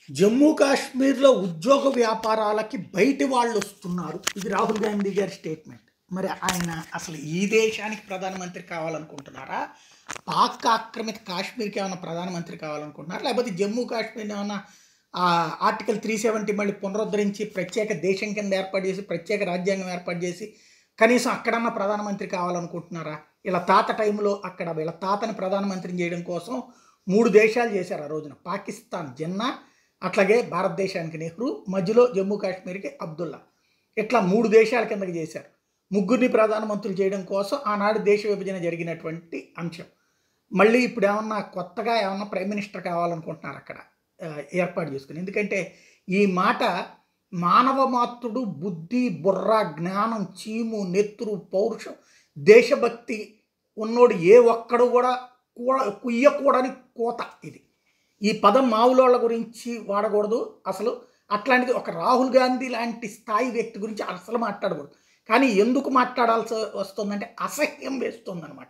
జమ్మూ కాశ్మీర్లో ఉద్యోగ వ్యాపారాలకి బయటి వాళ్ళు వస్తున్నారు ఇది రాహుల్ గాంధీ గారి స్టేట్మెంట్ మరి ఆయన అసలు ఈ దేశానికి ప్రధానమంత్రి కావాలనుకుంటున్నారా పాక్ ఆక్రమిత కాశ్మీర్కి ఏమైనా ప్రధానమంత్రి కావాలనుకుంటున్నారా లేకపోతే జమ్మూ కాశ్మీర్ ఏమైనా ఆ ఆర్టికల్ త్రీ సెవెంటీ మళ్ళీ పునరుద్ధరించి ప్రత్యేక దేశం కింద ఏర్పాటు చేసి ప్రత్యేక రాజ్యాంగం ఏర్పాటు చేసి కనీసం అక్కడన్నా ప్రధానమంత్రి కావాలనుకుంటున్నారా ఇలా తాత టైంలో అక్కడ వీళ్ళ తాతని ప్రధానమంత్రిని చేయడం కోసం మూడు దేశాలు చేశారు ఆ రోజున పాకిస్తాన్ జిన్నా అట్లాగే భారతదేశానికి నెహ్రూ మధ్యలో జమ్మూ కాశ్మీర్కి అబ్దుల్లా ఇట్లా మూడు దేశాల కిందకి చేశారు ముగ్గురిని ప్రధానమంత్రులు చేయడం కోసం ఆనాడు దేశ విభజన జరిగినటువంటి అంశం మళ్ళీ ఇప్పుడు ఏమన్నా కొత్తగా ఏమన్నా ప్రైమ్ మినిస్టర్ కావాలనుకుంటున్నారు అక్కడ ఆ, ఏర్పాటు చేసుకుని ఎందుకంటే ఈ మాట మానవ మాతృడు బుద్ధి బుర్ర జ్ఞానం చీము నెత్తురు పౌరుషం దేశభక్తి ఉన్నోడు ఏ ఒక్కడు కూడా కూడ కుయ్యకూడని కోత ఇది ఈ పదం మావులోళ్ళ గురించి వాడకూడదు అసలు అట్లాంటిది ఒక రాహుల్ గాంధీ లాంటి స్థాయి వ్యక్తి గురించి అసలు మాట్లాడకూడదు కానీ ఎందుకు మాట్లాడాల్సి వస్తుందంటే అసహ్యం వేస్తుందన్నమాట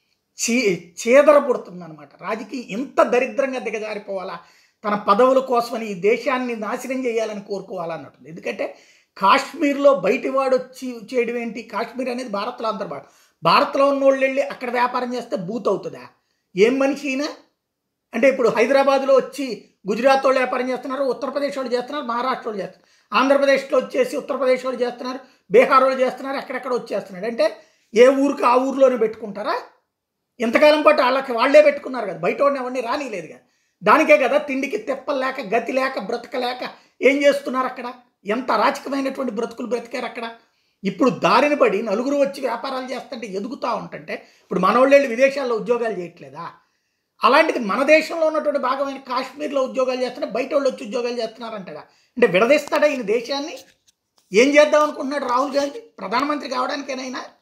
చీ చీదర పుడుతుందన్నమాట రాజకీయం ఇంత దరిద్రంగా దిగజారిపోవాలా తన పదవుల కోసమని ఈ దేశాన్ని నాశనం చేయాలని కోరుకోవాలన్నట్టుంది ఎందుకంటే కాశ్మీర్లో బయటి వాడు వచ్చి చేయడం ఏంటి కాశ్మీర్ అనేది భారత్లో అంతర్భాగం భారత్లో ఉన్న వాళ్ళు వెళ్ళి అక్కడ వ్యాపారం చేస్తే బూత్ అవుతుందా ఏం మనిషి అయినా అంటే ఇప్పుడు హైదరాబాద్లో వచ్చి గుజరాత్ వాళ్ళు వ్యాపారం చేస్తున్నారు ఉత్తరప్రదేశ్ వాళ్ళు చేస్తున్నారు మహారాష్ట్ర వాళ్ళు చేస్తున్నారు ఆంధ్రప్రదేశ్లో వచ్చేసి ఉత్తరప్రదేశ్ వాళ్ళు చేస్తున్నారు బీహార్ వాళ్ళు చేస్తున్నారు ఎక్కడెక్కడ వచ్చేస్తున్నాడు అంటే ఏ ఊరికి ఆ ఊరిలోనే పెట్టుకుంటారా ఇంతకాలం పాటు వాళ్ళకి వాళ్ళే పెట్టుకున్నారు కదా బయట వాడిని ఎవరిని రానిలేదు కదా దానికే కదా తిండికి తెప్పలు లేక గతి లేక బ్రతకలేక ఏం చేస్తున్నారు అక్కడ ఎంత అరాచకమైనటువంటి బ్రతుకులు బ్రతికారు అక్కడ ఇప్పుడు దారిని పడి నలుగురు వచ్చి వ్యాపారాలు చేస్తుంటే ఎదుగుతూ ఉంటుంటే ఇప్పుడు మనోళ్ళు వెళ్ళి విదేశాల్లో ఉద్యోగాలు చేయట్లేదా అలాంటిది మన దేశంలో ఉన్నటువంటి భాగమైన కాశ్మీర్లో ఉద్యోగాలు చేస్తుంటే బయట వాళ్ళు వచ్చి ఉద్యోగాలు చేస్తున్నారంటగా అంటే విడదీస్తాడా ఈయన దేశాన్ని ఏం చేద్దాం అనుకుంటున్నాడు రాహుల్ గాంధీ ప్రధానమంత్రి కావడానికేనైనా